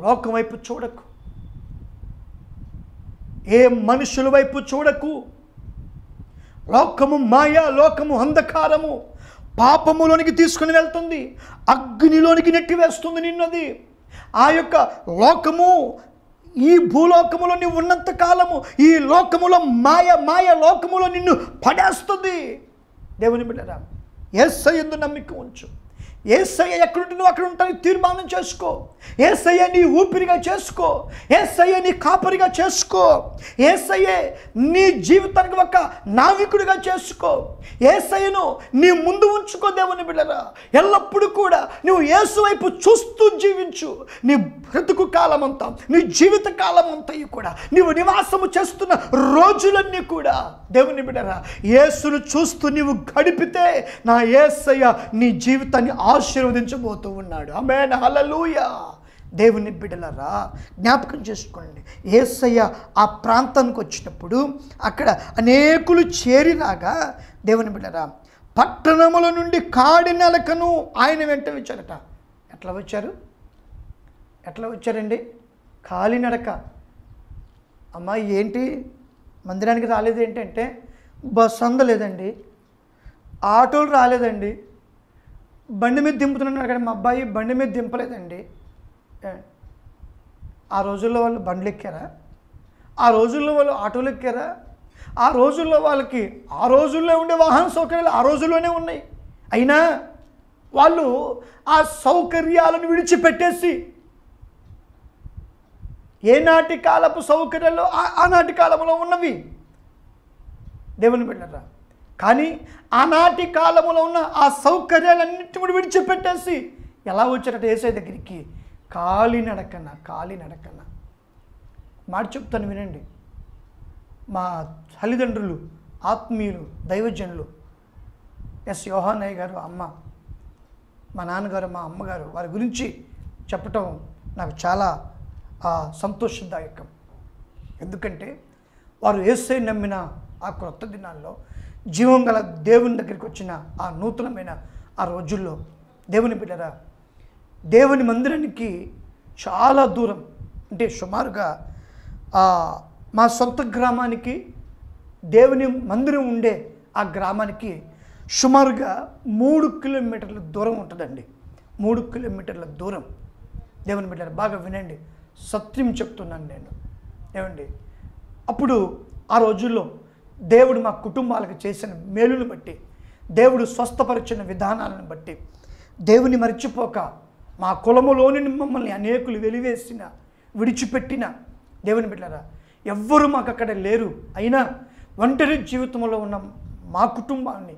లోకం వైపు చూడకు ఏ మనుషుల వైపు చూడకు లోకము మాయ లోకము అంధకారము పాపములోనికి తీసుకుని వెళ్తుంది అగ్నిలోనికి నెట్టివేస్తుంది నిన్నది ఆ యొక్క లోకము ఈ భూలోకములో నీవు ఉన్నంత కాలము ఈ లోకములో మాయ మాయ లోకములో నిన్ను పడేస్తుంది దేవుని బిడ్డరా ఏసై ఎందు నమ్మిక ఉంచు ఏసయ్య ఎక్కడుంటే నువ్వు అక్కడ ఉంటానికి తీర్మానం చేసుకో ఏసయ్య నీ ఊపిరిగా చేసుకో ఏసయ్య నీ కాపరిగా చేసుకో ఏసయ్యే నీ జీవితానికి ఒక నావికుడిగా చేసుకో ఏసయ్యను నీ ముందు ఉంచుకో దేవుని బిడ్డరా ఎల్లప్పుడూ కూడా నువ్వు యేసు వైపు చూస్తూ జీవించు నీ బ్రతుకు కాలం అంతా నీ జీవిత కాలం అంతయు కూడా నీవు నివాసము చేస్తున్న రోజులన్నీ కూడా దేవుని బిడ్డరా యేసును చూస్తూ నీవు గడిపితే నా యేసయ్య నీ జీవితాన్ని ఆశీర్వదించబోతూ ఉన్నాడు ఆమె హల్లెలూయ దేవుని బిడ్డలరా జ్ఞాపకం చేసుకోండి యేసయ్య ఆ ప్రాంతానికి వచ్చినప్పుడు అక్కడ అనేకులు చేరిరాగా దేవుని బిడ్డరా పట్టణముల నుండి కాడి నెలకను ఆయన వెంట వచ్చారట ఎట్లా వచ్చారు ఎట్లా వచ్చారండి కాలినడక అమ్మ ఏంటి మందిరానికి రాలేదు ఏంటంటే బస్సు అందలేదండి ఆటోలు రాలేదండి బండి మీద దింపుతున్నాడు కానీ మా అబ్బాయి బండి మీద దింపలేదండి ఏ, ఆ రోజుల్లో వాళ్ళు బండ్లు ఎక్కారా ఆ రోజుల్లో వాళ్ళు ఆటోలు ఎక్కారా ఆ రోజుల్లో వాళ్ళకి ఆ రోజుల్లో ఉండే వాహన సౌకర్యాలు ఆ రోజుల్లోనే ఉన్నాయి అయినా వాళ్ళు ఆ సౌకర్యాలను విడిచిపెట్టేసి ఏనాటి కాలపు సౌకర్యాలు ఆ- ఆనాటి కాలంలో ఉన్నవి దేవుని బిడ్డరా కానీ ఆనాటి కాలంలో ఉన్న ఆ సౌకర్యాలన్నిటి కూడా విడిచిపెట్టేసి ఎలా వచ్చారట ఏసై దగ్గరికి కాలినడకన కాలినడకన మాట చెప్తాను వినండి మా తల్లిదండ్రులు ఆత్మీయులు దైవజనులు ఎస్ యోహానయ్య గారు అమ్మ మా నాన్నగారు మా అమ్మగారు వారి గురించి చెప్పటం నాకు చాలా ఆ, సంతోషదాయకం ఎందుకంటే వారు ఏసై నమ్మిన ఆ క్రొత్త దినాల్లో జీవం గల దేవుని దగ్గరికి వచ్చిన ఆ నూతనమైన ఆ రోజుల్లో దేవుని బిడ్డరా దేవుని మందిరానికి చాలా దూరం అంటే సుమారుగా ఆ, మా సొంత గ్రామానికి దేవుని మందిరం ఉండే ఆ గ్రామానికి సుమారుగా మూడు కిలోమీటర్ల దూరం ఉంటుందండి మూడు కిలోమీటర్ల దూరం దేవుని బిడ్డలు బాగా వినండి సత్యం చెప్తున్నాను నేను ఏమండి అప్పుడు ఆ రోజుల్లో దేవుడు మా కుటుంబాలకు చేసిన మేలును బట్టి దేవుడు స్వస్థపరిచిన విధానాలను బట్టి దేవుని మర్చిపోక మా కులములోని మమ్మల్ని అనేకులు వెలివేసిన విడిచిపెట్టిన దేవుని బిడ్డరా ఎవ్వరూ మాకు అక్కడ లేరు అయినా ఒంటరి జీవితంలో ఉన్న మా కుటుంబాన్ని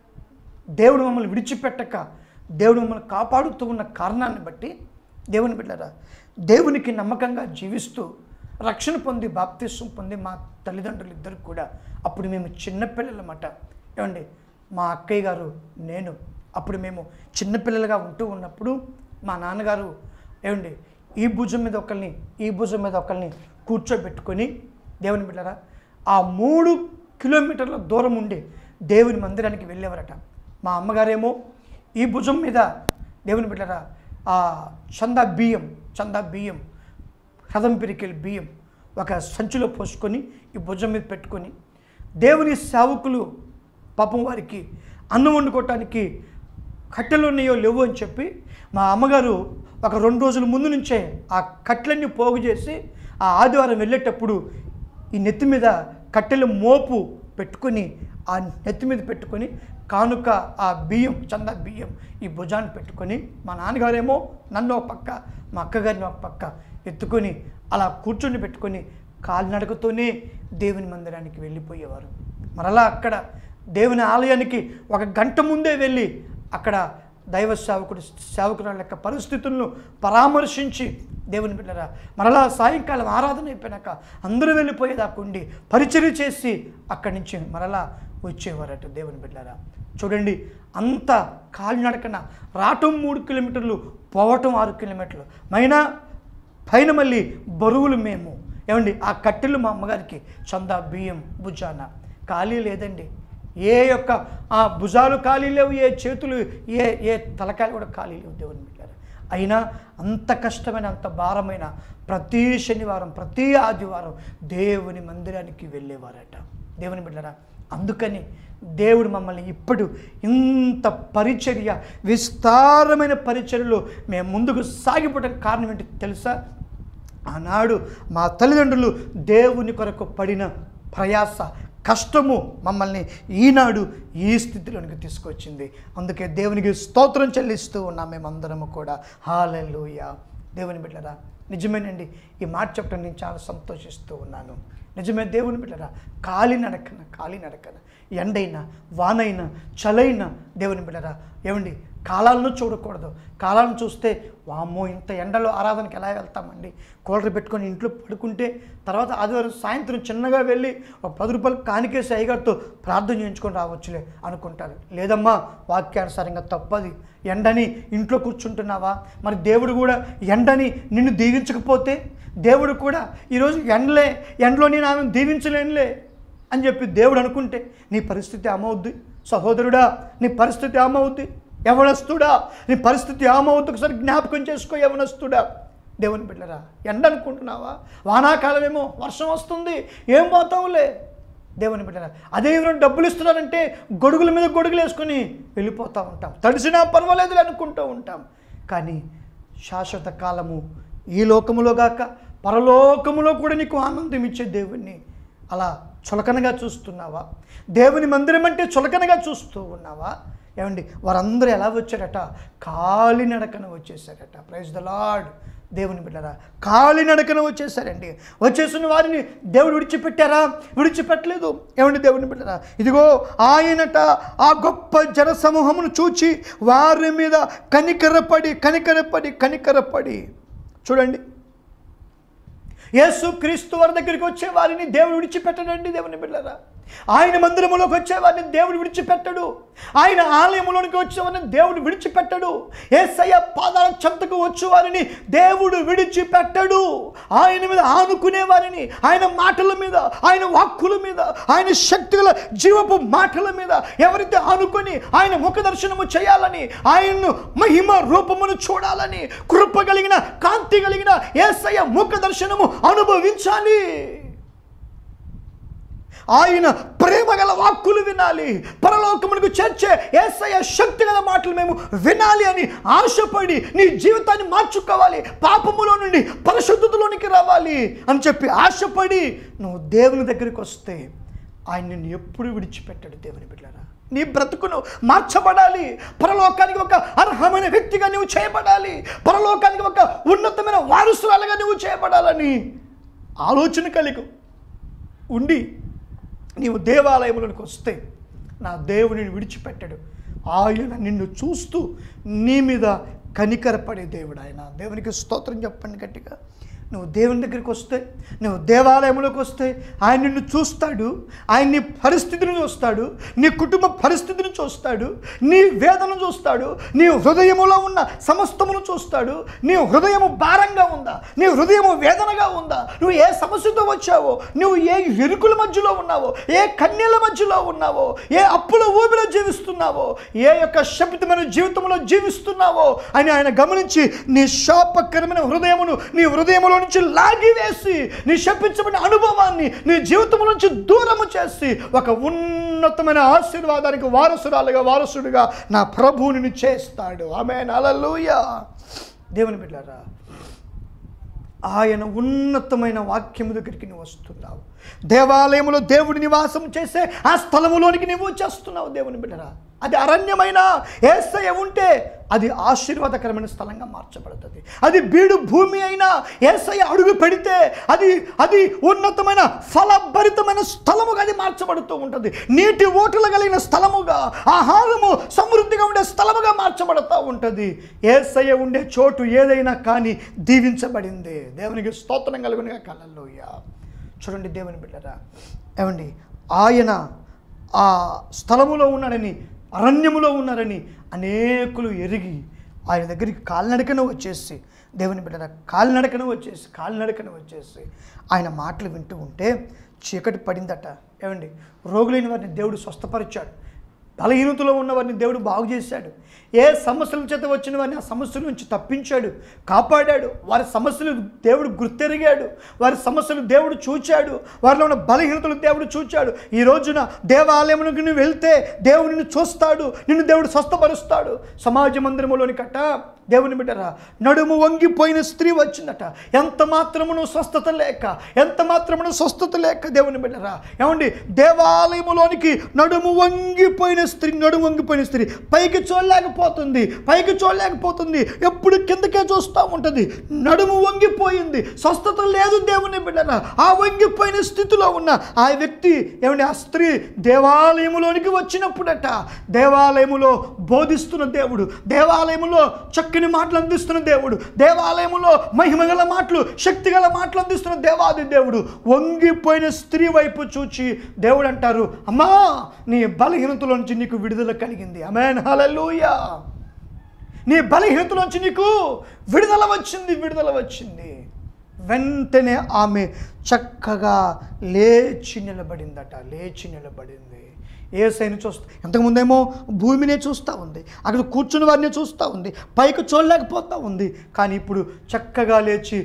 దేవుడు మమ్మల్ని విడిచిపెట్టక దేవుడు మమ్మల్ని కాపాడుతూ ఉన్న కారణాన్ని బట్టి దేవుని బిడ్డరా దేవునికి నమ్మకంగా జీవిస్తూ రక్షణ పొంది బాప్తిస్వం పొంది మా తల్లిదండ్రులు ఇద్దరు కూడా అప్పుడు మేము చిన్నపిల్లలమాట ఏమండి మా అక్కయ్య గారు నేను అప్పుడు మేము చిన్నపిల్లలుగా ఉంటూ ఉన్నప్పుడు మా నాన్నగారు ఏమండి ఈ భుజం మీద ఒకరిని ఈ భుజం మీద ఒకరిని కూర్చోబెట్టుకొని దేవుని బిడ్డరా ఆ మూడు కిలోమీటర్ల దూరం ఉండి దేవుని మందిరానికి వెళ్ళేవారట మా అమ్మగారేమో ఈ భుజం మీద దేవుని బిడ్డరా ఆ చందా బియ్యం చందా బియ్యం రథం పిరికెళ్ళి బియ్యం ఒక సంచిలో పోసుకొని ఈ భుజం మీద పెట్టుకొని దేవుని సేవకులు పాపం వారికి అన్నం వండుకోవటానికి కట్టెలు ఉన్నాయో లేవు అని చెప్పి మా అమ్మగారు ఒక రెండు రోజుల ముందు నుంచే ఆ కట్టెలన్నీ పోగు చేసి ఆ ఆదివారం వెళ్ళేటప్పుడు ఈ నెత్తి మీద కట్టెల మోపు పెట్టుకొని ఆ నెత్తి మీద పెట్టుకొని కానుక ఆ బియ్యం చందా బియ్యం ఈ భుజాన్ని పెట్టుకొని మా నాన్నగారేమో నన్ను ఒక పక్క మా అక్కగారిని ఒక పక్క ఎత్తుకొని అలా కూర్చొని పెట్టుకొని కాలినడకతోనే దేవుని మందిరానికి వెళ్ళిపోయేవారు మరలా అక్కడ దేవుని ఆలయానికి ఒక గంట ముందే వెళ్ళి అక్కడ దైవ సేవకుడు సేవకురాల యొక్క పరిస్థితులను పరామర్శించి దేవుని బిడ్డరా మరలా సాయంకాలం ఆరాధన అయిపోయినాక అందరూ వెళ్ళిపోయేదాకా ఉండి పరిచర్య చేసి అక్కడి నుంచి మరలా వచ్చేవారట దేవుని బిడ్డరా చూడండి అంత కాలినడకన రావటం మూడు కిలోమీటర్లు పోవటం ఆరు కిలోమీటర్లు మైనా పైన మళ్ళీ బరువులు మేము ఏమండి ఆ కట్టెలు మా అమ్మగారికి చందా బియ్యం భుజాన ఖాళీ లేదండి ఏ యొక్క ఆ భుజాలు ఖాళీ లేవు ఏ చేతులు ఏ ఏ తలకాయలు కూడా ఖాళీ లేవు దేవుని బిడ్డారు అయినా అంత కష్టమైన అంత భారమైన ప్రతి శనివారం ప్రతి ఆదివారం దేవుని మందిరానికి వెళ్ళేవారట దేవుని బిడ్డరా అందుకని దేవుడు మమ్మల్ని ఇప్పుడు ఇంత పరిచర్య విస్తారమైన పరిచర్యలో మేము ముందుకు సాగిపోవడానికి కారణం ఏంటి తెలుసా ఆనాడు మా తల్లిదండ్రులు దేవుని కొరకు పడిన ప్రయాస కష్టము మమ్మల్ని ఈనాడు ఈ స్థితిలోనికి తీసుకొచ్చింది అందుకే దేవునికి స్తోత్రం చెల్లిస్తూ ఉన్నాం మేమందరము కూడా హాలెలూయ దేవుని బిడ్డరా నిజమేనండి ఈ మాట చెప్పడం నేను చాలా సంతోషిస్తూ ఉన్నాను నిజమే దేవుని బిడ్డరా కాలి నడకన కాలి నడకన ఎండైనా వానైనా చలైనా దేవుని బిడ్డరా ఏమండి కాలాలను చూడకూడదు కాలాలను చూస్తే వామ్మో ఇంత ఎండలో ఆరాధనకి ఎలా వెళ్తామండి కూలర్ పెట్టుకొని ఇంట్లో పడుకుంటే తర్వాత ఆదివారం సాయంత్రం చిన్నగా వెళ్ళి ఒక పది రూపాయలు కానికేసి అయ్యగారితో ప్రార్థన చేయించుకొని రావచ్చులే అనుకుంటారు లేదమ్మా వాక్యానుసారంగా తప్పది ఎండని ఇంట్లో కూర్చుంటున్నావా మరి దేవుడు కూడా ఎండని నిన్ను దీవించకపోతే దేవుడు కూడా ఈరోజు ఎండలే ఎండలో నేను ఆమెను దీవించలేనులే అని చెప్పి దేవుడు అనుకుంటే నీ పరిస్థితి ఏమవుద్ది సహోదరుడా నీ పరిస్థితి ఏమవుద్ది యవనస్తుడా నీ పరిస్థితి ఏమవుద్ది ఒకసారి జ్ఞాపకం చేసుకో యవనస్తుడా దేవుని బిడ్డరా ఎండ అనుకుంటున్నావా వానాకాలమేమో వర్షం వస్తుంది ఏం పోతావులే దేవుని బిడ్డరా అదే ఎవరైనా డబ్బులు ఇస్తున్నారంటే గొడుగుల మీద గొడుగులు వేసుకొని వెళ్ళిపోతూ ఉంటాం తడిసినా పర్వాలేదు అనుకుంటూ ఉంటాం కానీ శాశ్వత కాలము ఈ లోకములో గాక పరలోకములో కూడా నీకు ఆనందం ఇచ్చే దేవుణ్ణి అలా చులకనగా చూస్తున్నావా దేవుని మందిరం అంటే చులకనగా చూస్తూ ఉన్నావా ఏమండి వారందరూ ఎలా వచ్చారట కాలినడకన వచ్చేసారట ప్రైజ్ ద లార్డ్ దేవుని బిడ్డరా కాలినడకన వచ్చేసారండి వచ్చేసిన వారిని దేవుడు విడిచిపెట్టారా విడిచిపెట్టలేదు ఏమండి దేవుని బిడ్డరా ఇదిగో ఆయనట ఆ గొప్ప జన సమూహమును చూచి వారి మీద కనికరపడి కనికరపడి కనికరపడి చూడండి యేసు క్రీస్తు వారి దగ్గరికి వచ్చే వారిని దేవుడు విడిచిపెట్టడండి దేవుని బిడ్డరా ఆయన మందిరములోకి వచ్చే వారిని దేవుడు విడిచిపెట్టడు ఆయన ఆలయములోనికి వచ్చే వారిని దేవుడు విడిచిపెట్టడు ఏసయ్య పాదాల చెంతకు వచ్చే వారిని దేవుడు విడిచిపెట్టడు ఆయన మీద ఆనుకునే వారిని ఆయన మాటల మీద ఆయన వాక్కుల మీద ఆయన శక్తుల జీవపు మాటల మీద ఎవరైతే ఆనుకొని ఆయన ముఖ దర్శనము చేయాలని ఆయన్ను మహిమ రూపమును చూడాలని కృప కలిగిన కాంతి కలిగిన ఏసయ్య ముఖ దర్శనము అనుభవించాలి ఆయన ప్రేమ గల వాక్కులు వినాలి పరలోకమునకు చేర్చే ఏసయ్య శక్తి గల మాటలు మేము వినాలి అని ఆశపడి నీ జీవితాన్ని మార్చుకోవాలి పాపములో నుండి పరిశుద్ధతలోనికి రావాలి అని చెప్పి ఆశపడి నువ్వు దేవుని దగ్గరికి వస్తే ఆయన నిన్ను ఎప్పుడు విడిచిపెట్టాడు దేవుని బిడ్డరా నీ బ్రతుకును మార్చబడాలి పరలోకానికి ఒక అర్హమైన వ్యక్తిగా నువ్వు చేయబడాలి పరలోకానికి ఒక ఉన్నతమైన వారసురాలుగా నువ్వు చేయబడాలని ఆలోచన కలిగు ఉండి నీవు దేవాలయంలోనికి వస్తే నా దేవుడిని విడిచిపెట్టాడు ఆయన నిన్ను చూస్తూ నీ మీద కనికరపడే దేవుడు ఆయన దేవునికి స్తోత్రం చెప్పండి గట్టిగా నువ్వు దేవుని దగ్గరికి వస్తే నువ్వు దేవాలయంలోకి వస్తే ఆయన నిన్ను చూస్తాడు ఆయన నీ పరిస్థితిని చూస్తాడు నీ కుటుంబ పరిస్థితిని చూస్తాడు నీ వేదన చూస్తాడు నీ హృదయములో ఉన్న సమస్తమును చూస్తాడు నీ హృదయము భారంగా ఉందా నీ హృదయము వేదనగా ఉందా నువ్వు ఏ సమస్యతో వచ్చావో నువ్వు ఏ ఇరుకుల మధ్యలో ఉన్నావో ఏ కన్యల మధ్యలో ఉన్నావో ఏ అప్పుల ఊబిలో జీవిస్తున్నావో ఏ యొక్క శపితమైన జీవితంలో జీవిస్తున్నావో అని ఆయన గమనించి నీ శాపకరమైన హృదయమును నీ హృదయములో నుంచి లాగివేసి నీ శపించబడిన అనుభవాన్ని నీ జీవితం నుంచి దూరము చేసి ఒక ఉన్నతమైన ఆశీర్వాదానికి వారసురాలుగా వారసుడిగా నా ప్రభువుని చేస్తాడు ఆమె నలలుయ దేవుని బిడ్డారా ఆయన ఉన్నతమైన వాక్యము దగ్గరికి నువ్వు వస్తున్నావు దేవాలయములో దేవుడి నివాసం చేసే ఆ స్థలములోనికి నువ్వు వచ్చేస్తున్నావు దేవుని బిడ్డరా అది అరణ్యమైన ఏసయ ఉంటే అది ఆశీర్వాదకరమైన స్థలంగా మార్చబడుతుంది అది బీడు భూమి అయినా ఏసయ అడుగు పెడితే అది అది ఉన్నతమైన ఫలభరితమైన స్థలముగా అది మార్చబడుతూ ఉంటుంది నీటి ఓటులు కలిగిన స్థలముగా ఆహారము సమృద్ధిగా ఉండే స్థలముగా మార్చబడుతూ ఉంటుంది ఏసయ్య ఉండే చోటు ఏదైనా కానీ దీవించబడింది దేవునికి స్తోత్రం కలుగునిగా కళ్ళల్లోయ చూడండి దేవుని బిడ్డరా ఏమండి ఆయన ఆ స్థలములో ఉన్నాడని అరణ్యములో ఉన్నారని అనేకులు ఎరిగి ఆయన దగ్గరికి కాలినడకన వచ్చేసి దేవుని బిడ్డ కాలినడకన వచ్చేసి కాలినడకన వచ్చేసి ఆయన మాటలు వింటూ ఉంటే చీకటి పడిందట ఏమండి రోగులైన వారిని దేవుడు స్వస్థపరిచాడు బలహీనతలో ఉన్నవారిని దేవుడు బాగు చేశాడు ఏ సమస్యల చేత వచ్చిన వారిని ఆ సమస్యల నుంచి తప్పించాడు కాపాడాడు వారి సమస్యలు దేవుడు గుర్తెరిగాడు వారి సమస్యలు దేవుడు చూచాడు వారిలో ఉన్న బలహీనతలు దేవుడు చూచాడు ఈ రోజున దేవాలయంలోకి నువ్వు వెళ్తే దేవుడు నిన్ను చూస్తాడు నిన్ను దేవుడు స్వస్థపరుస్తాడు సమాజ మందిరంలోని కట్ట దేవుని బిడ్డరా నడుము వంగిపోయిన స్త్రీ వచ్చిందట ఎంత మాత్రమును స్వస్థత లేక ఎంత మాత్రమును స్వస్థత లేక దేవుని బిడ్డరా ఏమండి దేవాలయములోనికి నడుము వంగిపోయిన స్త్రీ నడుము వంగిపోయిన స్త్రీ పైకి చూడలేకపోతుంది పైకి చూడలేకపోతుంది ఎప్పుడు కిందకే చూస్తూ ఉంటుంది నడుము వంగిపోయింది స్వస్థత లేదు దేవుని బిడ్డరా ఆ వంగిపోయిన స్థితిలో ఉన్న ఆ వ్యక్తి ఏమండి ఆ స్త్రీ దేవాలయములోనికి వచ్చినప్పుడట దేవాలయములో బోధిస్తున్న దేవుడు దేవాలయములో చక్కని మాటలు అందిస్తున్న దేవుడు దేవాలయములో మహిమగల మాటలు శక్తిగల మాటలు అందిస్తున్న దేవాది దేవుడు వంగిపోయిన స్త్రీ వైపు చూచి దేవుడు అంటారు అమ్మా నీ బలహీనతలోంచి నీకు విడుదల కలిగింది అమెన్ హల్లెలూయా నీ బలహీనతలోంచి నీకు విడుదల వచ్చింది విడుదల వచ్చింది వెంటనే ఆమె చక్కగా లేచి నిలబడిందట లేచి నిలబడింది ఏసైని చూస్తా ఇంతకుముందేమో భూమినే చూస్తూ ఉంది అక్కడ కూర్చుని వారిని చూస్తూ ఉంది పైకి చూడలేకపోతూ ఉంది కానీ ఇప్పుడు చక్కగా లేచి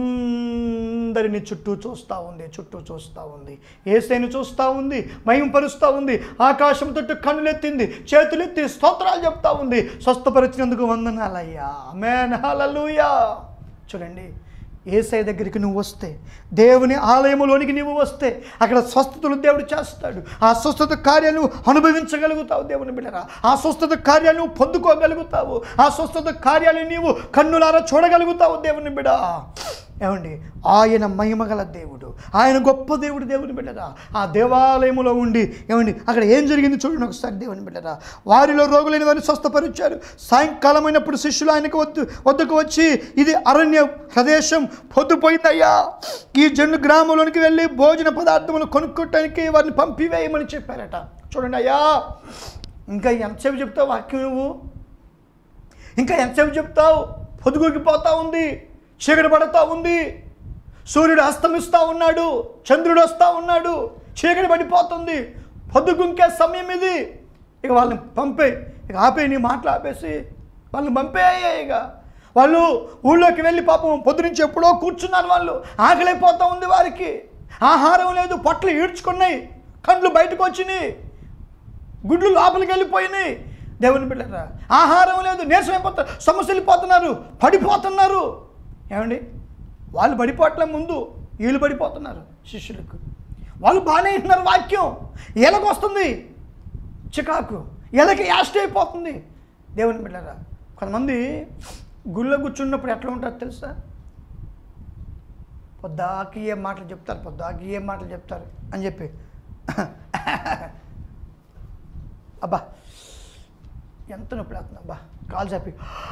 అందరిని చుట్టూ చూస్తూ ఉంది చుట్టూ చూస్తూ ఉంది ఏసైని చూస్తూ ఉంది మహింపరుస్తూ ఉంది ఆకాశం తట్టు కన్నులెత్తింది చేతులెత్తి స్తోత్రాలు చెప్తా ఉంది స్వస్థపరిచినందుకు వందనాలయ్యా అమేన్ హల్లెలూయా చూడండి ఏసై దగ్గరికి నువ్వు వస్తే దేవుని ఆలయములోనికి నువ్వు వస్తే అక్కడ స్వస్థతలు దేవుడు చేస్తాడు ఆ స్వస్థత కార్యాలు అనుభవించగలుగుతావు దేవుని బిడ్డరా ఆ స్వస్థత కార్యాలు నువ్వు పొందుకోగలుగుతావు ఆ స్వస్థత కార్యాలు నీవు కన్నులారా చూడగలుగుతావు దేవుని బిడ్డ ఏమండి ఆయన మహిమగల దేవుడు ఆయన గొప్ప దేవుడు దేవుని బిడ్డరా ఆ దేవాలయములో ఉండి ఏమండి అక్కడ ఏం జరిగింది చూడండి ఒకసారి దేవుని బిడ్డరా వారిలో రోగులైన వారిని స్వస్థపరిచారు సాయంకాలం అయినప్పుడు శిష్యులు ఆయనకు వద్దు వద్దకు వచ్చి ఇది అరణ్య ప్రదేశం పొద్దుపోయిందయ్యా ఈ జన్ను గ్రామంలోనికి వెళ్ళి భోజన పదార్థములు కొనుక్కోటానికి వారిని పంపివేయమని చెప్పారట చూడండి అయ్యా ఇంకా ఎంతసేపు చెప్తావు వాక్యం నువ్వు ఇంకా ఎంతసేపు చెప్తావు పొదుగుకిపోతా ఉంది చీకటి పడుతూ ఉంది సూర్యుడు అస్తమిస్తూ ఉన్నాడు చంద్రుడు వస్తూ ఉన్నాడు చీకటి పడిపోతుంది పొద్దుగుంకే సమయం ఇది ఇక వాళ్ళని పంపే ఇక ఆపే నీ మాటలు ఆపేసి వాళ్ళని పంపేయ్యా ఇక వాళ్ళు ఊళ్ళోకి వెళ్ళి పాపం పొద్దు నుంచి ఎప్పుడో కూర్చున్నారు వాళ్ళు ఆకలిపోతూ ఉంది వారికి ఆహారం లేదు పొట్లు ఈడ్చుకున్నాయి కండ్లు బయటకు వచ్చినాయి గుడ్లు లోపలికి వెళ్ళిపోయినాయి దేవుని బిడ్డరా ఆహారం లేదు నీరసం అయిపోతారు సమస్యలు వెళ్ళిపోతున్నారు పడిపోతున్నారు ఏమండి వాళ్ళు పడిపోవట్లే ముందు వీళ్ళు పడిపోతున్నారు శిష్యులకు వాళ్ళు బాగానే వింటున్నారు వాక్యం ఎలాగ వస్తుంది చికాకు ఎలాగ యాస్ట్ అయిపోతుంది దేవుని బిడ్డరా కొంతమంది గుళ్ళో కూర్చున్నప్పుడు ఎట్లా ఉంటారు తెలుసా పొద్దాకి ఏం మాటలు చెప్తారు పొద్దాకి ఏం మాటలు చెప్తారు అని చెప్పి అబ్బా ఎంత నొప్పి లేస్తుంది అబ్బా కాలు చెప్పి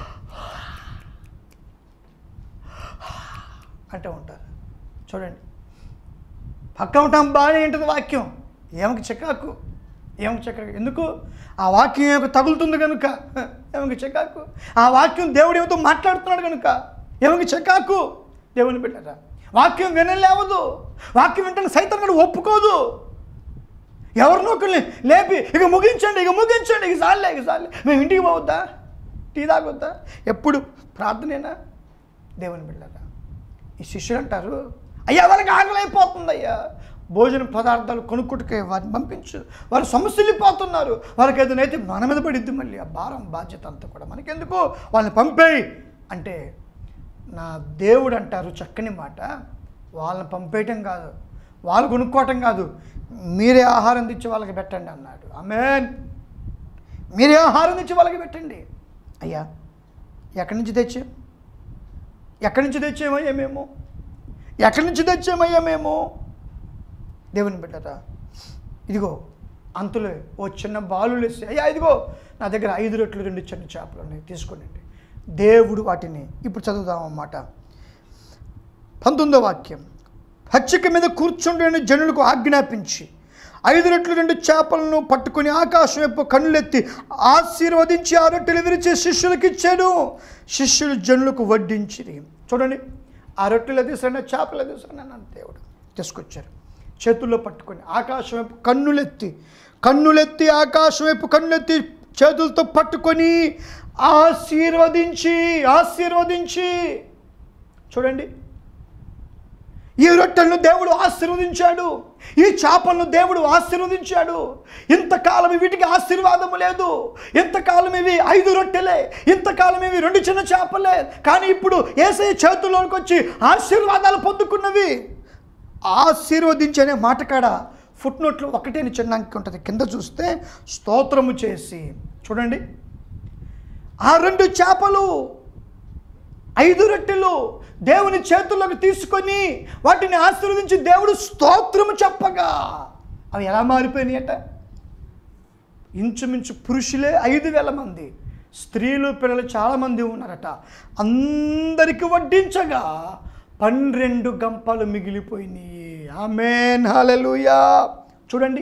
అంటూ ఉంటారు చూడండి పక్క ఉంటాం బాగానే ఉంటుంది వాక్యం ఏమకి చికాకు ఏమకి చికాకు ఎందుకు ఆ వాక్యం ఏమకి తగులుతుంది కనుక ఏమకి చికాకు ఆ వాక్యం దేవుడు ఏమితో మాట్లాడుతున్నాడు కనుక ఏమకి చికాకు దేవుని బిడ్డరా వాక్యం వినలేవదు వాక్యం వింటే సైతం కూడా ఒప్పుకోదు ఎవరినో ఒకరిని లేపి ఇక ముగించండి ఇక ముగించండి ఇక సార్లే ఇక సార్లే మేము ఇంటికి పోవద్దా టీ తాగొద్దా ఎప్పుడు ప్రార్థనేనా దేవుని బిడ్డరా ఈ శిష్యులు అంటారు అయ్యా వాళ్ళకి ఆకలి అయిపోతుంది అయ్యా భోజన పదార్థాలు కొనుక్కుంటుకే వారిని పంపించు వారు సమస్యలు పోతున్నారు వారికి ఏదైనా అయితే మన మీద పడిద్ది మళ్ళీ ఆ భారం బాధ్యత అంతా కూడా మనకెందుకు వాళ్ళని పంపేయి అంటే నా దేవుడు అంటారు చక్కని మాట వాళ్ళని పంపేయటం కాదు వాళ్ళు కొనుక్కోవటం కాదు మీరే ఆహారం తెచ్చి వాళ్ళకి పెట్టండి అన్నాడు ఆమెన్ మీరే ఆహారం తెచ్చి వాళ్ళకి పెట్టండి అయ్యా ఎక్కడి నుంచి తెచ్చాం ఎక్కడి నుంచి తెచ్చామయ్యా మేము ఎక్కడి నుంచి తెచ్చామయ్యా మేము దేవుని బిడ్డరా ఇదిగో అంతులే ఓ చిన్న బాలు వేసి అయ్యా ఇదిగో నా దగ్గర ఐదు రొట్లు రెండు చిన్న చేపలు ఉన్నాయి తీసుకోండి దేవుడు వాటిని ఇప్పుడు చదువుదామన్నమాట పంతొమ్మిదో వాక్యం పచ్చిక మీద కూర్చుండని జనులకు ఆజ్ఞాపించి ఐదు రెట్లు రెండు చేపలను పట్టుకొని ఆకాశం వైపు కన్నులెత్తి ఆశీర్వదించి ఆ రొట్టెలు విరిచి శిష్యులకు ఇచ్చాడు శిష్యులు జనులకు వడ్డించిరి చూడండి ఆ రొట్టెలు తీసుకురండి చేపలు తీసుకురండి అన్నాడు దేవుడు తీసుకొచ్చారు చేతుల్లో పట్టుకొని ఆకాశం వైపు కన్నులెత్తి కన్నులెత్తి ఆకాశం వైపు కన్నులెత్తి చేతులతో పట్టుకొని ఆశీర్వదించి ఆశీర్వదించి చూడండి ఈ రొట్టెలను దేవుడు ఆశీర్వదించాడు ఈ చేపలను దేవుడు ఆశీర్వదించాడు ఇంతకాలం వీటికి ఆశీర్వాదము లేదు ఇంతకాలం ఇవి ఐదు రొట్టెలే ఇంతకాలం ఇవి రెండు చిన్న చేపలే కానీ ఇప్పుడు ఏసై చేతుల్లోకి వచ్చి ఆశీర్వాదాలు పొందుకున్నవి ఆశీర్వదించనే మాట కాడ ఫుట్ నోట్లో ఒకటే చిన్న అంకి ఉంటుంది కింద చూస్తే స్తోత్రము చేసి చూడండి ఆ రెండు చేపలు ఐదు రొట్టెలు దేవుని చేతుల్లోకి తీసుకొని వాటిని ఆశీర్వదించి దేవుడు స్తోత్రము చెప్పగా అవి ఎలా మారిపోయినాయట ఇంచుమించు పురుషులే ఐదు వేల మంది స్త్రీలు పిల్లలు చాలామంది ఉన్నారట అందరికి వడ్డించగా పన్నెండు గంపలు మిగిలిపోయినాయి ఆమెన్ హల్లెలూయా చూడండి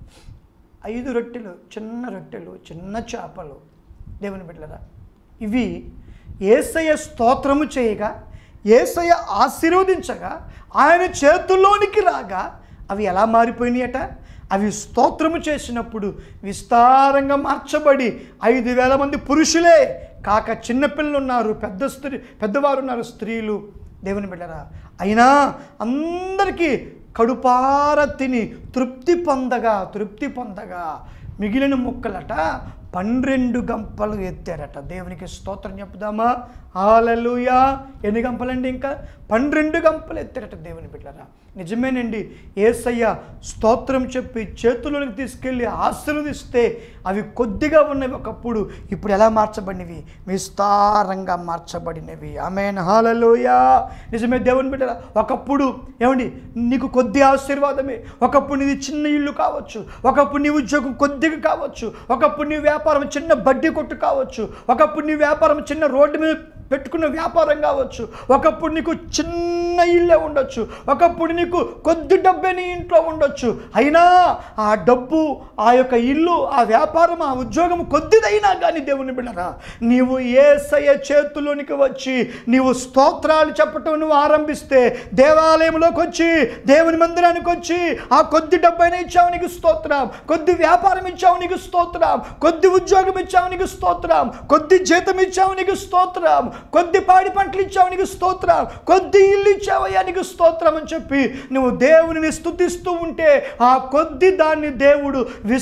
ఐదు రొట్టెలు చిన్న రొట్టెలు చిన్న చేపలు దేవుని బిడ్డలరా ఇవి ఏసయ్య స్తోత్రము చేయగా ఏసయ్య ఆశీర్వదించగా ఆయన చేతుల్లోనికి రాగా అవి ఎలా మారిపోయినాయట అవి స్తోత్రము చేసినప్పుడు విస్తారంగా మార్చబడి ఐదు వేల మంది పురుషులే కాక చిన్నపిల్లలు ఉన్నారు పెద్ద స్త్రీ పెద్దవారు ఉన్నారు స్త్రీలు దేవుని బిడ్డరా అయినా అందరికీ కడుపార తిని తృప్తి పొందగా తృప్తి పొందగా మిగిలిన ముక్కలట పన్నెండు గంపలు ఎత్తారట దేవునికి స్తోత్రం చెప్పుదామా హాలలుయా ఎన్ని గంపలండి ఇంకా పన్నెండు గంపలు ఎత్తారట దేవుని బిడ్డరా నిజమేనండి ఏసయ్య స్తోత్రం చెప్పి చేతుల్లోకి తీసుకెళ్ళి ఆశీర్వదిస్తే అవి కొద్దిగా ఉన్నవి ఒకప్పుడు ఇప్పుడు ఎలా మార్చబడినవి విస్తారంగా మార్చబడినవి ఆమెన్ హాలలోయా నిజమే దేవుని బిడ్డరా ఒకప్పుడు ఏమండి నీకు కొద్ది ఆశీర్వాదమే ఒకప్పుడు నీది చిన్న ఇల్లు కావచ్చు ఒకప్పుడు నీ ఉద్యోగం కొద్దిగా కావచ్చు ఒకప్పుడు నీ వ్యాపారం చిన్న బడ్డీ కొట్టు కావచ్చు ఒకప్పుడు నీ వ్యాపారం చిన్న రోడ్డు మీద పెట్టుకున్న వ్యాపారం కావచ్చు ఒకప్పుడు నీకు చిన్న ఇల్లే ఉండొచ్చు ఒకప్పుడు నీకు కొద్ది డబ్బే నీ ఇంట్లో ఉండొచ్చు అయినా ఆ డబ్బు ఆ యొక్క ఇల్లు ఆ వ్యాపారం ఆ ఉద్యోగం కొద్దిదైనా కానీ దేవుని బిడ్డరా నీవు ఏసయ్య చేతుల్లోనికి వచ్చి నీవు స్తోత్రాలు చెప్పటం నువ్వు ఆరంభిస్తే దేవాలయంలోకి వచ్చి దేవుని మందిరానికి వచ్చి ఆ కొద్ది డబ్బైనా ఇచ్చావు నీకు స్తోత్రం కొద్ది వ్యాపారం ఇచ్చావు నీకు స్తోత్రం కొద్ది ఉద్యోగం ఇచ్చావు నీకు స్తోత్రం కొద్ది జీతం ఇచ్చావు నీకు స్తోత్రం కొద్ది పాడి పంటలు ఇచ్చావు నీకు స్తోత్రం కొద్ది ఇల్లు ఇచ్చావయ్యా నీకు స్తోత్రం అని చెప్పి నువ్వు దేవునిని స్తుతిస్తూ ఉంటే ఆ కొద్ది దాన్ని దేవుడు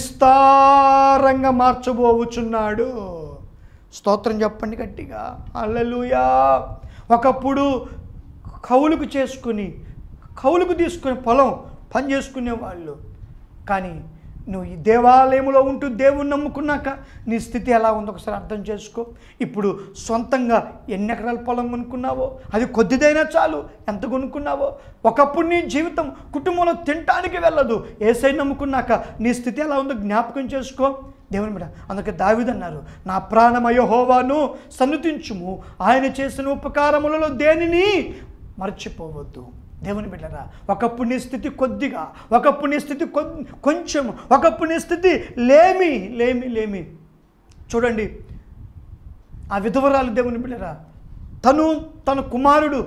విస్తారంగా మార్చబోవుచున్నాడు స్తోత్రం చెప్పండి గట్టిగా అల్లలుయా ఒకప్పుడు కౌలుకు చేసుకుని కౌలుకు తీసుకుని పొలం పని చేసుకునే వాళ్ళు కానీ నువ్వు ఈ దేవాలయంలో ఉంటూ దేవుణ్ణి నమ్ముకున్నాక నీ స్థితి ఎలా ఉందో ఒకసారి అర్థం చేసుకో ఇప్పుడు సొంతంగా ఎన్ని ఎకరాల పొలం కొనుక్కున్నావో అది కొద్దిదైనా చాలు ఎంత కొనుక్కున్నావో ఒకప్పుడు నీ జీవితం కుటుంబంలో తినటానికి వెళ్ళదు ఏసై నమ్ముకున్నాక నీ స్థితి ఎలా ఉందో జ్ఞాపకం చేసుకో దేవుని బిడ్డ అందుకే దావిదన్నారు నా ప్రాణమయ హోవాను సన్నుతించుము ఆయన చేసిన ఉపకారములలో దేనిని మర్చిపోవద్దు దేవుని బిడ్డరా ఒకప్పుడు నీ స్థితి కొద్దిగా ఒకప్పుడు నీ స్థితి కొ- కొంచెం ఒకప్పుడు నీ స్థితి లేమి లేమి లేమి చూడండి ఆ విధవరాలు దేవుని బిడ్డరా తను తన కుమారుడు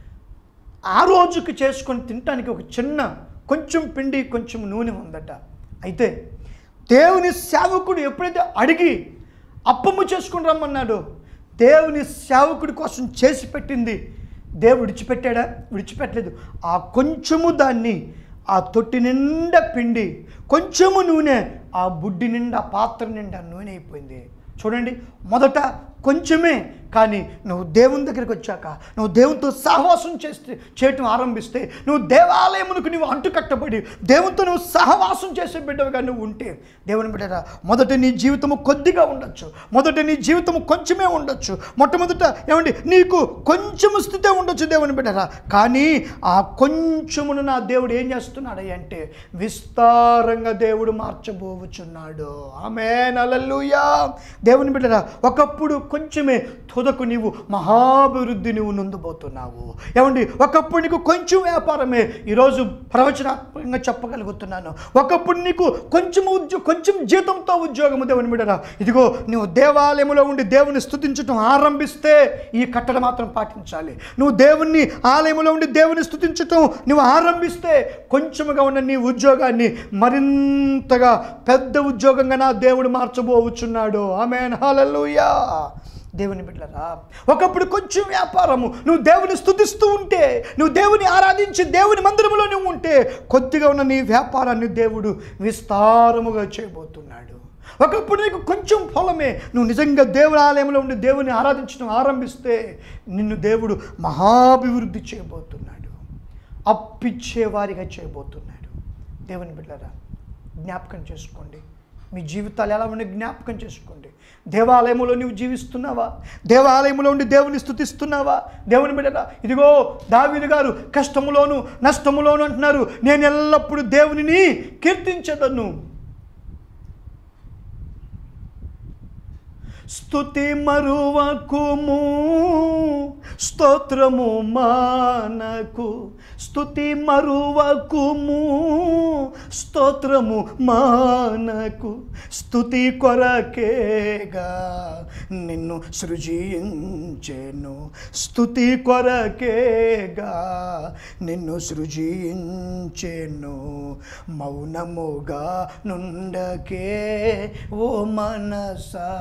ఆ రోజుకి చేసుకొని తినటానికి ఒక చిన్న కొంచెం పిండి కొంచెం నూనె ఉందట అయితే దేవుని సేవకుడు ఎప్పుడైతే అడిగి అప్పము చేసుకుని రమ్మన్నాడో దేవుని సేవకుడి కోసం చేసి పెట్టింది దేవుడు విడిచిపెట్టాడా విడిచిపెట్టలేదు ఆ కొంచెము దాన్ని ఆ తొట్టి నిండా పిండి కొంచెము నూనె ఆ బుడ్డి నిండా పాత్ర నిండా నూనె అయిపోయింది చూడండి మొదట కొంచెమే కానీ నువ్వు దేవుని దగ్గరికి వచ్చాక నువ్వు దేవునితో సహవాసం చేస్తే చేయటం ఆరంభిస్తే నువ్వు దేవాలయమునకు నువ్వు అంటుకట్టబడి దేవునితో నువ్వు సహవాసం చేసే బిడ్డవుగా నువ్వు ఉంటే దేవుని బిడ్డరా మొదట నీ జీవితము కొద్దిగా ఉండొచ్చు మొదట నీ జీవితము కొంచెమే ఉండొచ్చు మొట్టమొదట ఏమండి నీకు కొంచెము స్థితే ఉండొచ్చు దేవుని బిడ్డరా కానీ ఆ కొంచెమును నా దేవుడు ఏం చేస్తున్నాడు అంటే విస్తారంగా దేవుడు మార్చబోవుచున్నాడు ఆమె నలలుయా దేవుని బిడ్డరా ఒకప్పుడు కొంచెమే తుదకు నీవు మహాభివృద్ధి నువ్వు నొందబోతున్నావు ఏమండి ఒకప్పుడు నీకు కొంచెం వ్యాపారమే ఈరోజు ప్రవచనాత్మకంగా చెప్పగలుగుతున్నాను ఒకప్పుడు నీకు కొంచెం ఉద్యోగ కొంచెం జీతంతో ఉద్యోగము దేవుని బిడ్డరా ఇదిగో నువ్వు దేవాలయంలో ఉండి దేవుని స్తుతించటం ఆరంభిస్తే ఈ కట్టడ మాత్రం పాటించాలి నువ్వు దేవుణ్ణి ఆలయంలో ఉండి దేవుని స్తుతించటం నువ్వు ఆరంభిస్తే కొంచెముగా ఉన్న నీ ఉద్యోగాన్ని మరింతగా పెద్ద ఉద్యోగంగా నా దేవుడు మార్చబోవచ్చున్నాడు ఆమె హల్లెలూయా దేవుని బిడ్డరా ఒకప్పుడు కొంచెం వ్యాపారము నువ్వు దేవుని స్తుతిస్తూ ఉంటే నువ్వు దేవుని ఆరాధించి దేవుని మందిరంలో నువ్వు ఉంటే కొద్దిగా ఉన్న నీ వ్యాపారాన్ని దేవుడు విస్తారముగా చేయబోతున్నాడు ఒకప్పుడు నీకు కొంచెం పొలమే నువ్వు నిజంగా దేవుని ఆలయంలో ఉండి దేవుని ఆరాధించడం ఆరంభిస్తే నిన్ను దేవుడు మహాభివృద్ధి చేయబోతున్నాడు అప్పిచ్చేవారిగా చేయబోతున్నాడు దేవుని బిడ్డరా జ్ఞాపకం చేసుకోండి మీ జీవితాలు ఎలా ఉండి జ్ఞాపకం చేసుకోండి దేవాలయంలో నువ్వు జీవిస్తున్నావా దేవాలయంలో ఉండి దేవుని స్థుతిస్తున్నావా దేవుని బిడ్డరా ఇదిగో దావీదు గారు కష్టములోను నష్టములోను అంటున్నారు నేను ఎల్లప్పుడూ దేవునిని కీర్తించదను స్తుతి మరువకుము స్తోత్రము మానకు స్తుతి మరువకుము స్తోత్రము మానకు స్తుతి కొరకేగా నిన్ను సృజించెను స్తుతి కొరకేగా నిన్ను సృజించెను మౌనముగా నుండకే ఓ మనసా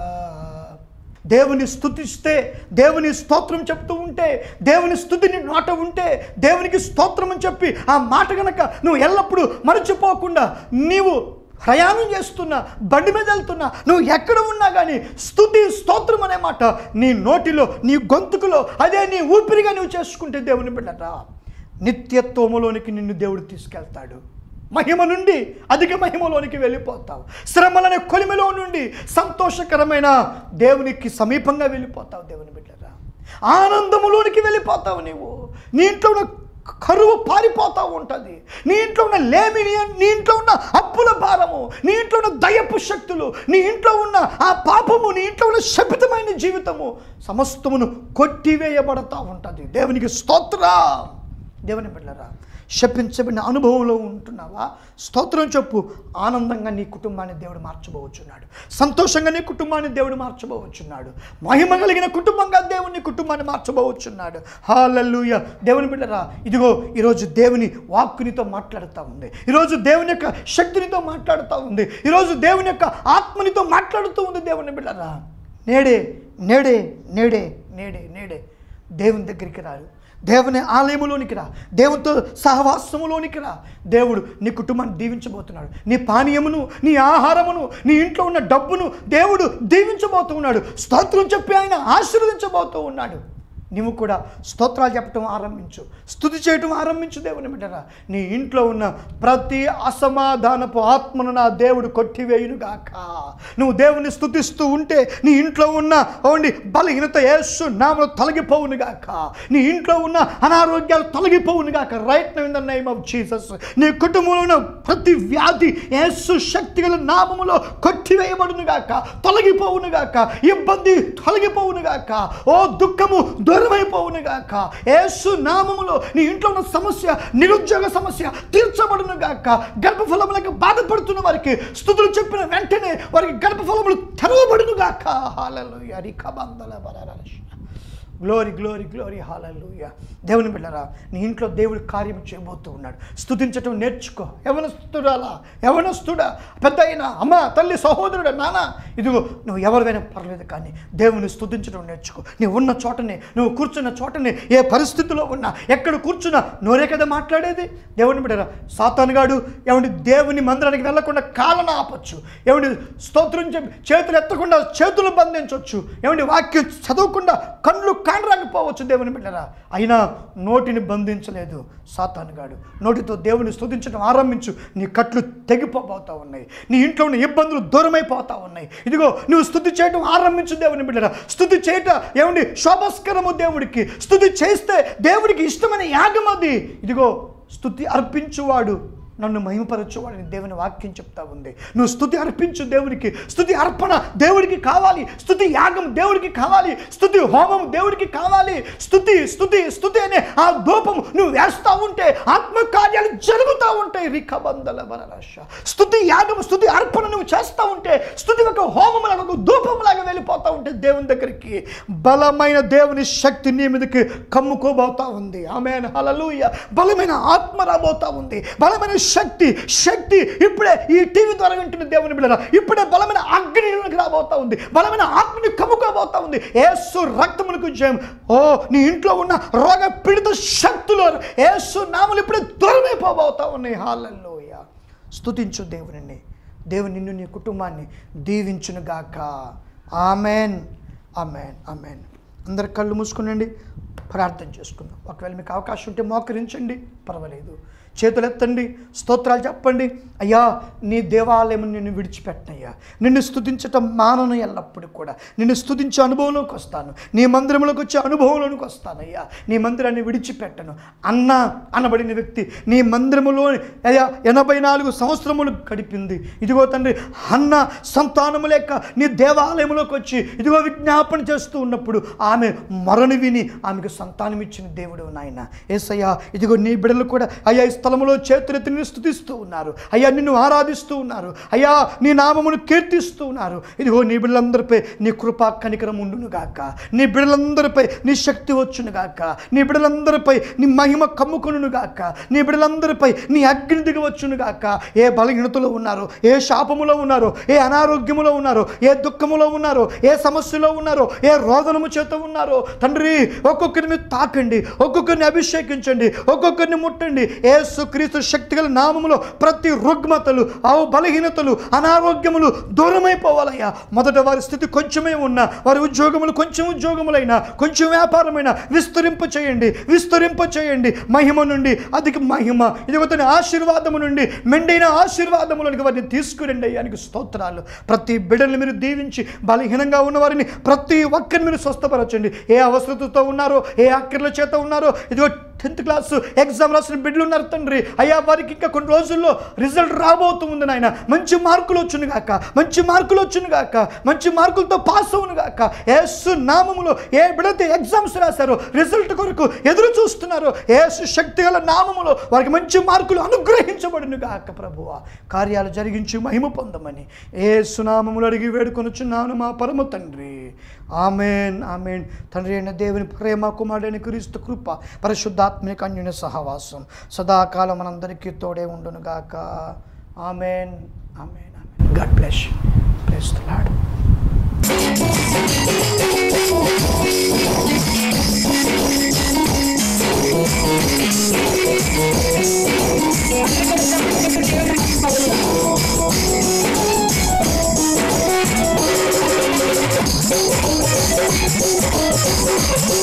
దేవుని స్తుతిస్తే దేవుని స్తోత్రం చెప్తూ ఉంటే దేవుని స్థుతిని నోట ఉంటే దేవునికి స్తోత్రం అని చెప్పి ఆ మాట గనక నువ్వు ఎల్లప్పుడూ మరచిపోకుండా నీవు ప్రయాణం చేస్తున్నా బండి మీద వెళ్తున్నా నువ్వు ఎక్కడ ఉన్నా కానీ స్థుతి స్తోత్రం అనే మాట నీ నోటిలో నీ గొంతుకులో అదే నీ ఊపిరిగా నువ్వు చేసుకుంటే దేవుని బిడ్డరా నిత్యత్వములోనికి నిన్ను దేవుడు తీసుకెళ్తాడు మహిమ నుండి అధిక మహిమలోనికి వెళ్ళిపోతావు శ్రమలనే కొలిమిలో నుండి సంతోషకరమైన దేవునికి సమీపంగా వెళ్ళిపోతావు దేవుని బిడ్డరా ఆనందములోనికి వెళ్ళిపోతావు నీవు నీ ఇంట్లో ఉన్న కరువు పారిపోతూ ఉంటుంది నీ ఇంట్లో ఉన్న లేమి నీ నీ ఇంట్లో ఉన్న అప్పుల భారము నీ ఇంట్లో ఉన్న దయపు శక్తులు నీ ఇంట్లో ఉన్న ఆ పాపము నీ ఇంట్లో ఉన్న శపితమైన జీవితము సమస్తమును కొట్టివేయబడతా ఉంటుంది దేవునికి స్తోత్రం దేవుని బిడ్డరా శపించబడిన అనుభవంలో ఉంటున్నావా స్తోత్రం చెప్పు ఆనందంగా నీ కుటుంబాన్ని దేవుడు మార్చబోవచ్చున్నాడు సంతోషంగా నీ కుటుంబాన్ని దేవుడు మార్చబోవచ్చున్నాడు మహిమ కలిగిన కుటుంబంగా దేవుని కుటుంబాన్ని మార్చబోవచ్చున్నాడు హాలల్లుయ దేవుని బిడ్డరా ఇదిగో ఈరోజు దేవుని వాక్కు నీతో మాట్లాడుతూ ఉంది ఈరోజు దేవుని యొక్క శక్తినితో మాట్లాడుతూ ఉంది ఈరోజు దేవుని యొక్క ఆత్మనితో మాట్లాడుతూ ఉంది దేవుని బిడ్డరా నేడే నేడే నేడే నేడే నేడే దేవుని దగ్గరికి రారు దేవుని ఆలయములోనికి రా దేవునితో సహవాసములోనికి రా దేవుడు నీ కుటుంబాన్ని దీవించబోతున్నాడు నీ పానీయమును నీ ఆహారమును నీ ఇంట్లో ఉన్న డబ్బును దేవుడు దీవించబోతూ ఉన్నాడు స్తోత్రం చెప్పి ఆయన ఆశీర్వదించబోతూ ఉన్నాడు నీవు కూడా స్తోత్రాలు చెప్పటం ఆరంభించు స్తుతి చేయటం ఆరంభించు దేవుని బిడ్డరా నీ ఇంట్లో ఉన్న ప్రతి అసమాధానపు ఆత్మను నా దేవుడు కొట్టివేయునుగాక నువ్వు దేవుని స్తుతిస్తూ ఉంటే నీ ఇంట్లో ఉన్న ఓండి బలహీనత యేసు నామలు తొలగిపోవునుగాక నీ ఇంట్లో ఉన్న అనారోగ్యాలు తొలగిపోవునుగాక right now in the name of Jesus నీ కుటుంబంలో ఉన్న ప్రతి వ్యాధి యేసు శక్తిగల నామములో కొట్టివేయబడునుగాక తొలగిపోవునుగాక ఇబ్బంది తొలగిపోవునుగాక ఓ దుఃఖము దూరమైపోవునుగాక యేసు నామములో నీ ఇంట్లో ఉన్న సమస్య నిరుద్యోగ సమస్య తీర్చబడునుగాక గర్భఫలములకు బాధపడుతున్న వారికి స్థుతులు చెప్పిన వెంటనే వారికి గర్భఫలములు తెరవబడునుగాక హాలలు అరికబందల బలరష గ్లోరీ గ్లోరీ గ్లోరీ హాలూయ దేవుని బిడ్డరా నీ ఇంట్లో దేవుడు కార్యం చేయబోతూ ఉన్నాడు స్తుతించటం నేర్చుకో యవనస్తుడాలా యవనస్తుడా పెద్ద అయినా అమ్మ తల్లి సహోదరుడు నాన్న ఇదిగో నువ్వు ఎవరివైనా పర్లేదు కానీ దేవుని స్తుతించడం నేర్చుకో నువ్వు ఉన్న చోటనే నువ్వు కూర్చున్న చోటనే ఏ పరిస్థితిలో ఉన్నా ఎక్కడ కూర్చున్నా నోరే కదా మాట్లాడేది దేవుని బిడ్డరా సాతానుగాడు ఏమండి దేవుని మందిరానికి వెళ్లకుండా కాళ్ళను ఆపొచ్చు ఏమండి స్తోత్రం చెప్పి చేతులు ఎత్తకుండా చేతులు బంధించవచ్చు ఏమండి వాక్యం చదవకుండా కళ్ళు కానరాకపోవచ్చు దేవుని బిడ్డరా అయినా నోటిని బంధించలేదు సాతానుగాడు నోటితో దేవుని స్తుతించడం ఆరంభించు నీ కట్లు తెగిపోతా ఉన్నాయి నీ ఇంట్లో ఉన్న ఇబ్బందులు దూరమైపోతా ఉన్నాయి ఇదిగో నువ్వు స్థుతి చేయడం ఆరంభించు దేవుని బిడ్డరా స్థుతి చేయట ఏమండి శోభస్కరము దేవుడికి స్థుతి చేస్తే దేవుడికి ఇష్టమైన యాగం అది ఇదిగో స్థుతి అర్పించువాడు నన్ను మహిమపరచువాడని దేవుని వాక్యం చెప్తా ఉంది నువ్వు స్థుతి అర్పించు దేవునికి స్థుతి అర్పణ దేవుడికి కావాలి స్థుతి యాగం దేవుడికి కావాలి స్థుతి హోమం దేవుడికి కావాలి స్థుతి స్థుతి స్థుతి అనే ఆ ధూపం నువ్వు వేస్తా ఉంటే ఆత్మకార్యాలు జరుగుతూ ఉంటాయి రికబందల బలరాశ స్థుతి యాగం స్థుతి అర్పణ నువ్వు చేస్తూ ఉంటే స్థుతి ఒక హోమం లాగా ఒక ధూపం లాగా వెళ్ళిపోతూ ఉంటే దేవుని దగ్గరికి బలమైన దేవుని శక్తి నీ మీదకి కమ్ముకోబోతా ఉంది ఆమె హలలుయ బలమైన ఆత్మ రాబోతా ఉంది బలమైన శక్తి శక్తి ఇప్పుడే ఈ టీవీ ద్వారా వింటున్న దేవుని బిడ్డరా ఇప్పుడే బలమైన అగ్నిలోకి రాబోతా ఉంది బలమైన ఆత్మని కమ్ముకోబోతా ఉంది ఏసు రక్తమునకు జయం ఓ నీ ఇంట్లో ఉన్న రోగ పీడిత శక్తులు ఏసు నాములు ఇప్పుడే దూరమైపోబోతా ఉన్నాయి హాలల్లోయ స్తుతించు దేవుని దేవుని నిన్ను నీ కుటుంబాన్ని దీవించునుగాక ఆమెన్ ఆమెన్ ఆమెన్ అందరు కళ్ళు మూసుకునండి ప్రార్థన చేసుకుందాం ఒకవేళ మీకు అవకాశం ఉంటే మోకరించండి పర్వాలేదు చేతులు ఎత్తండి స్తోత్రాలు చెప్పండి అయ్యా నీ దేవాలయం నిన్ను విడిచిపెట్టనయ్యా నిన్ను స్తుతించటం మానను ఎల్లప్పుడు కూడా నిన్ను స్తుతించే అనుభవంలోకి వస్తాను నీ మందిరంలోకి వచ్చే అనుభవంలోకి వస్తానయ్యా నీ మందిరాన్ని విడిచిపెట్టను అన్న అనబడిన వ్యక్తి నీ మందిరములో అయ్యా ఎనభై నాలుగు సంవత్సరములు గడిపింది ఇదిగో తండ్రి అన్న సంతానము లేక నీ దేవాలయంలోకి వచ్చి ఇదిగో విజ్ఞాపన చేస్తూ ఉన్నప్పుడు ఆమె మరణి విని ఆమెకు సంతానం ఇచ్చిన దేవుడు నాయన ఏసయ్యా ఇదిగో నీ బిడ్డలు కూడా అయ్యా ఈ స్థలంలో చేతులెత్తి నిన్ను స్థుతిస్తూ ఉన్నారు అయ్యా నిన్ను ఆరాధిస్తూ ఉన్నారు అయ్యా నీ నామమును కీర్తిస్తూ ఉన్నారు ఇదిగో నీ బిడ్డలందరిపై నీ కృపా కనికరం ఉండును గాక నీ బిడ్డలందరిపై నీ శక్తి వచ్చును గాక నీ బిడ్డలందరిపై నీ మహిమ కమ్ముకొనును గాక నీ బిడ్డలందరిపై నీ అగ్ని దిగి వచ్చును గాక ఏ బలహీనతలో ఉన్నారో ఏ శాపములో ఉన్నారో ఏ అనారోగ్యములో ఉన్నారో ఏ దుఃఖములో ఉన్నారో ఏ సమస్యలో ఉన్నారో ఏ రోదనము చేత ఉన్నారో తండ్రి ఒక్కొక్కరిని మీరు తాకండి ఒక్కొక్కరిని అభిషేకించండి ఒక్కొక్కరిని ముట్టండి యేసు క్రీస్తు శక్తిగల నామములో ప్రతి రుగ్మతలు ఆవు బలహీనతలు అనారోగ్యములు దూరమైపోవాలయ్యా మొదట వారి స్థితి కొంచెమే ఉన్నా వారి ఉద్యోగములు కొంచెం ఉద్యోగములైనా కొంచెం వ్యాపారమైన విస్తరింప చేయండి విస్తరింప చేయండి మహిమ నుండి అధిక మహిమ ఇదిగోతని ఆశీర్వాదము నుండి మెండైన ఆశీర్వాదములకు వారిని తీసుకురండి అయ్యానికి స్తోత్రాలు ప్రతి బిడ్డల్ని మీరు దీవించి బలహీనంగా ఉన్న వారిని ప్రతి ఒక్కరిని మీరు స్వస్థపరచండి ఏ అవసరతతో ఉన్నారో ఏ అక్కర్ల చేత ఉన్నారో ఇదిగో టెన్త్ క్లాస్ ఎగ్జామ్ రాసిన బిడ్డలు ఉన్నారు తండ్రి అయ్యా వారికి ఇంకా కొన్ని రోజుల్లో రిజల్ట్ రాబోతుంది నాయన మంచి మార్కులు వచ్చును గాక మంచి మార్కులు వచ్చును గాక మంచి మార్కులతో పాస్ అవును గాక యేసు నామములో ఏ బిడ్డతో ఎగ్జామ్స్ రాశారో రిజల్ట్ కొరకు ఎదురు చూస్తున్నారో యేసు శక్తి గల నామములో వారికి మంచి మార్కులు అనుగ్రహించబడును గాక ప్రభువ కార్యాలు జరిగించి మహిమ పొందమని ఏ సునామములు అడిగి వేడుకొనుచున్నాను మా పరమ తండ్రి ఆమెన్ ఆమెన్ తండ్రి అయిన దేవుని ప్రేమ కుమారుడైన క్రీస్తు కృప పరిశుద్ధాత్మిక అన్యుని సహవాసం సదాకాలం మనందరికీ తోడే ఉండును గాక amen amen amen God bless bless the Lord Thank